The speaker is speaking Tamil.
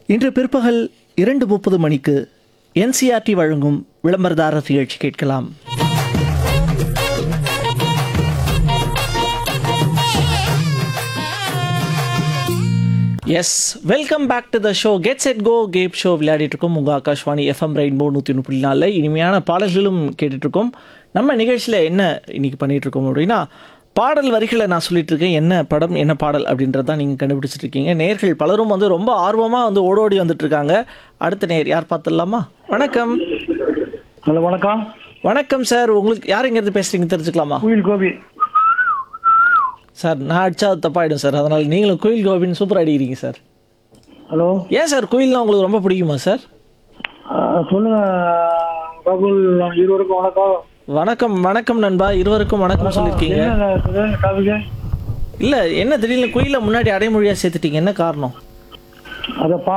இன்று பிற்பகல் இரண்டு முப்பது மணிக்கு என்சிஆர்டி வழங்கும் விளம்பரதாரர் நிகழ்ச்சி கேட்கலாம் yes welcome back to the show get set go cap show விளையாடிட்டு இருக்கோம் உங்கள் ஆகாஷ்வாணி எஃப்எம் ரெயின்போ நூற்றி முப்பத்தி நாலில் இனிமையான பாடல்களும் கேட்டுட்டு இருக்கோம் நம்ம நிகழ்ச்சியில் என்ன இன்னைக்கு பண்ணிட்டு இருக்கோம் அப்படின்னா பாடல் வரிகளை நான் சொல்லிட்டு இருக்கேன் என்ன படம் என்ன பாடல் அப்படின்றத நீங்கள் கண்டுபிடிச்சிட்டு இருக்கீங்க நேர்கள் பலரும் வந்து ரொம்ப ஆர்வமாக வந்து ஓடோடி வந்துட்டு இருக்காங்க அடுத்த நேர் யார் பார்த்துடலாமா வணக்கம் ஹலோ வணக்கம் வணக்கம் சார் உங்களுக்கு யார் எங்கேருந்து பேசுறீங்க தெரிஞ்சுக்கலாமா குயில் கோபி சார் நான் அடிச்சா அது தப்பாயிடும் சார் அதனால் நீங்களும் கோயில் கோபின்னு சூப்பர் அடிக்கிறீங்க சார் ஹலோ ஏன் சார் கோயில்லாம் உங்களுக்கு ரொம்ப பிடிக்குமா சார் ஆ, சொல்லுங்க ராகுல் இருவருக்கும் வணக்கம் வணக்கம் வணக்கம் நண்பா இருவருக்கும் வணக்கம் சொல்லியிருக்கீங்க என்ன டாபிக் இல்ல என்ன திடீர்னு குயில முன்னாடி அடைமொழியா சேர்த்துட்டீங்க என்ன காரணம் அதை பா